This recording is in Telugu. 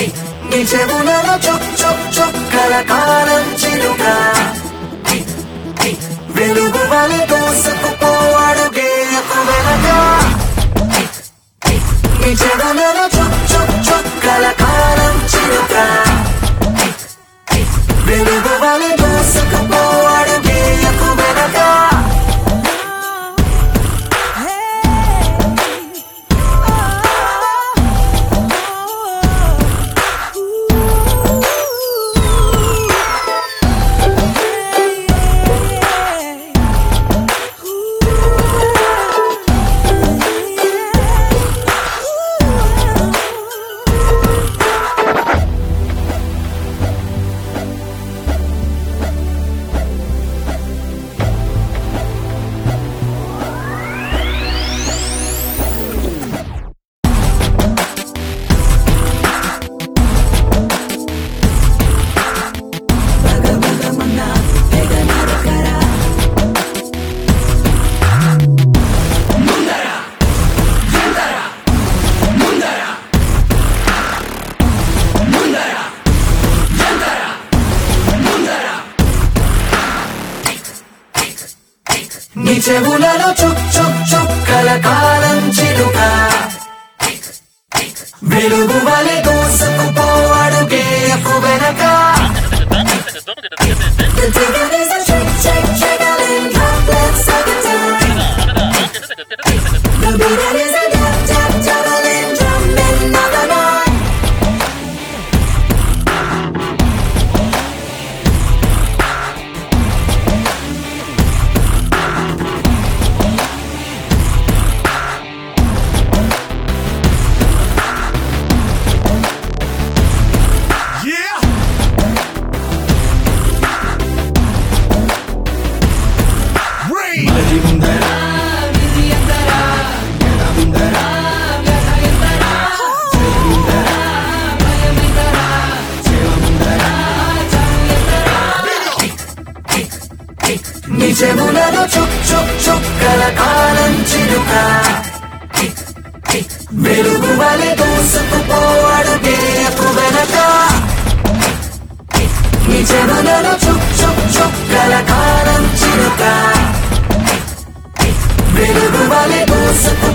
నీ చెవులలో చుక్ చుక్ చుక్కల కాలం చిలుక వెలుగు వలె దూసుకుపోవాడు గేయకు వెనక నీ చెవులలో చుక్ చుక్ చుక్కల కాలం చిలుక వెలుగు వలె దూసుకుపోవాడు గేయకు వెనక నీ చెవులలో చుక్ చుక్ చుక్కల కాలం చిలుక వెలుగు వలె దూసుకుపోవాడు గేయకు వెనక The ticket is a trick, trick, trickling droplets of the time. The beat is a tap, tap, juggling drumming of the night. Yeah! Rain! నీ చెవులలో చుక్ చుక్ చుక్కల కాలం చిలుక వెలుగు వలె దూసుకుపోవాడు గేయకు వెనక నీ చెవులలో చుక్ చుక్ చుక్కల కాలం చిలుక వెలుగు వలె దూసుకు